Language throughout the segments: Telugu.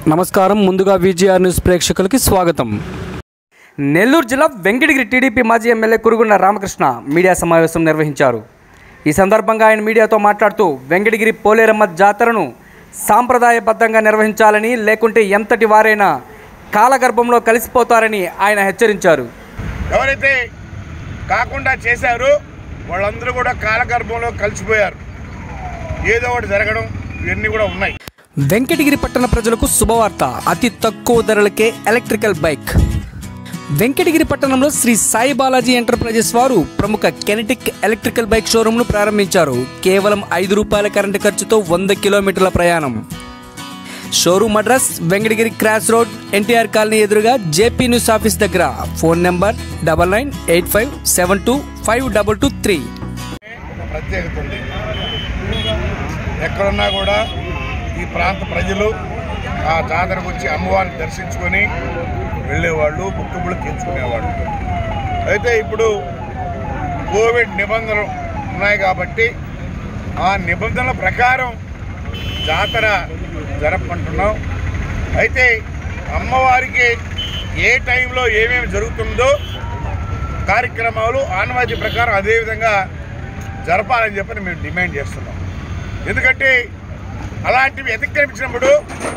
నమస్కారం ముందుగా విజిఆర్ న్యూస్ ప్రేక్షకులకి స్వాగతం నెల్లూరు జిల్లా వెంకటగిరి టీడీపీ మాజీ ఎమ్మెల్యే కురుగున్న రామకృష్ణ మీడియా సమావేశం నిర్వహించారు ఈ సందర్భంగా ఆయన మీడియాతో మాట్లాడుతూ వెంకటగిరి పోలేరమ్మ జాతరను సాంప్రదాయబద్ధంగా నిర్వహించాలని లేకుంటే ఎంతటి వారైనా కాలగర్భంలో కలిసిపోతారని ఆయన హెచ్చరించారు ఎవరైతే కాకుండా చేశారో వాళ్ళందరూ కూడా కాలగర్భంలో కలిసిపోయారు ఏదో ఒకటి జరగడం ఇవన్నీ కూడా ఉన్నాయి వెంకటగిరి పట్టణ ప్రజలకు శుభవార్త అతి తక్కువ ధరలకే ఎలక్ట్రికల్ బైక్ వెంకటగిరి పట్టణంలో శ్రీ సాయి బాలాజీ ఎంటర్ప్రైజెస్ వారు ప్రముఖ కెనటిక్ ఎలక్ట్రికల్ బైక్ షోరూంను ప్రారంభించారు కేవలం ఐదు రూపాయల కరెంటు ఖర్చుతో వంద కిలోమీటర్ల ప్రయాణం showroom address Venkatagiri cross road NTR colony ఎదురుగా జేపీ న్యూస్ ఆఫీస్ దగ్గర phone number double nine eight five seven two five double two three ఒక ప్రత్యేకత ఉంది ఎక్కడున్నా కూడా ఈ ప్రాంత ప్రజలు ఆ జాతరకు వచ్చి అమ్మవారిని దర్శించుకొని వెళ్ళేవాళ్ళు బుక్కుబులు తీర్చుకునేవాళ్ళు అయితే ఇప్పుడు కోవిడ్ నిబంధనలు ఉన్నాయి కాబట్టి ఆ నిబంధనల ప్రకారం జాతర జరపమంటున్నాం అయితే అమ్మవారికి ఏ టైంలో ఏమేమి జరుగుతుందో కార్యక్రమాలు ఆనవాయితీ ప్రకారం అదేవిధంగా జరపాలని చెప్పని మేము డిమాండ్ చేస్తున్నాం ఎందుకంటే అలాంటివి అతిక్రమించినప్పుడు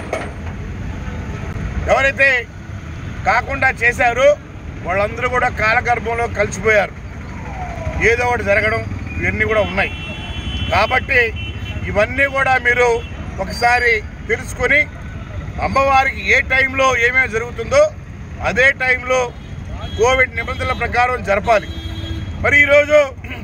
ఎవరైతే కాకుండా చేశారో వాళ్ళందరూ కూడా కాలగర్భంలో కలిసిపోయారు ఏదో ఒకటి జరగడం ఇవన్నీ కూడా ఉన్నాయి కాబట్టి ఇవన్నీ కూడా మీరు ఒకసారి తెలుసుకొని అమ్మవారికి ఏ టైంలో ఏమేమి జరుగుతుందో అదే టైంలో కోవిడ్ నిబంధనల ప్రకారం జరపాలి మరి ఈరోజు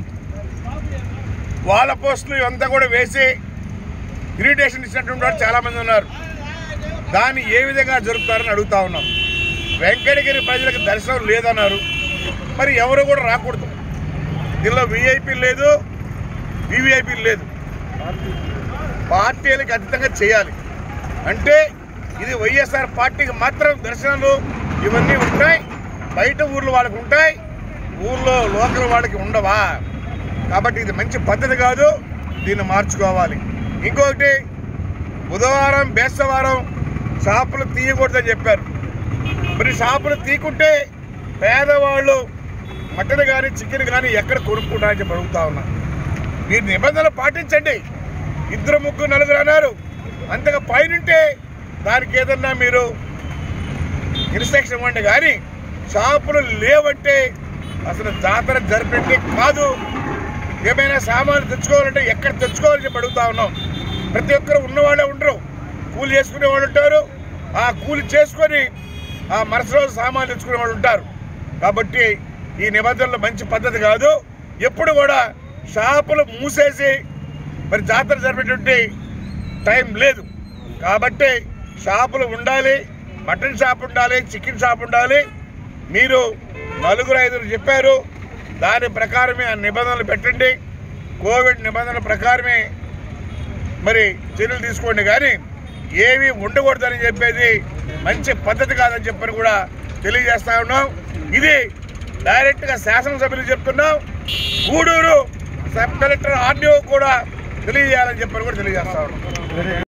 వాళ్ళ పోస్టులు ఇవంతా కూడా వేసి ఇరిటేషన్ ఇచ్చినటువంటి వాళ్ళు చాలామంది ఉన్నారు దాన్ని ఏ విధంగా జరుపుతారని అడుగుతా ఉన్నాం వెంకటగిరి ప్రజలకు దర్శనం లేదన్నారు మరి ఎవరు కూడా రాకూడదు దీనిలో విఐపీ లేదు వివిఐపీ లేదు పార్టీలకు అతీతంగా చేయాలి అంటే ఇది వైఎస్ఆర్ పార్టీకి మాత్రం దర్శనాలు ఇవన్నీ ఉంటాయి బయట ఊర్లో వాళ్ళకి ఉంటాయి ఊర్లో లోకల్ వాళ్ళకి ఉండవా కాబట్టి ఇది మంచి పద్ధతి కాదు దీన్ని మార్చుకోవాలి ఇంకొకటి బుధవారం బేస్తవారం షాపులు తీయకూడదని చెప్పారు మరి షాపులు తీకుంటే పేదవాళ్ళు మటన్ కానీ చికెన్ కానీ ఎక్కడ కొనుక్కుంటారని చెప్పి అడుగుతా ఉన్నా మీరు నిబంధనలు పాటించండి ఇద్దరు ముగ్గురు నలుగురు అన్నారు అంతగా పైనుంటే దానికి ఏదన్నా మీరు ఇన్స్ట్రక్షన్ ఇవ్వండి కానీ షాపులు లేవంటే అసలు జాతర జరిపేటే కాదు ఏమైనా సామాన్లు తెచ్చుకోవాలంటే ఎక్కడ తెచ్చుకోవాలని చెప్పి అడుగుతా ఉన్నాం ప్రతి ఒక్కరు ఉన్నవాళ్ళే ఉండరు కూలి చేసుకునే వాళ్ళు ఉంటారు ఆ కూలి చేసుకొని ఆ మరుసటి రోజు సామాన్లు తెచ్చుకునే వాళ్ళు ఉంటారు కాబట్టి ఈ నిబంధనలు మంచి పద్ధతి కాదు ఎప్పుడు కూడా షాపులు మూసేసి మరి జాతర జరిపేటువంటి టైం లేదు కాబట్టి షాపులు ఉండాలి మటన్ షాప్ ఉండాలి చికెన్ షాప్ ఉండాలి మీరు నలుగురు ఐదుగురు చెప్పారు దాని ప్రకారమే ఆ నిబంధనలు పెట్టండి కోవిడ్ నిబంధనల ప్రకారమే మరి చర్యలు తీసుకోండి కానీ ఏవి ఉండకూడదని చెప్పేది మంచి పద్ధతి కాదని చెప్పని కూడా తెలియజేస్తా ఉన్నాం ఇది డైరెక్ట్గా శాసనసభ్యులు చెప్తున్నాం గూడూరు సబ్ కలెక్టర్ ఆర్డీఓ కూడా తెలియజేయాలని చెప్పని కూడా తెలియజేస్తా ఉన్నాం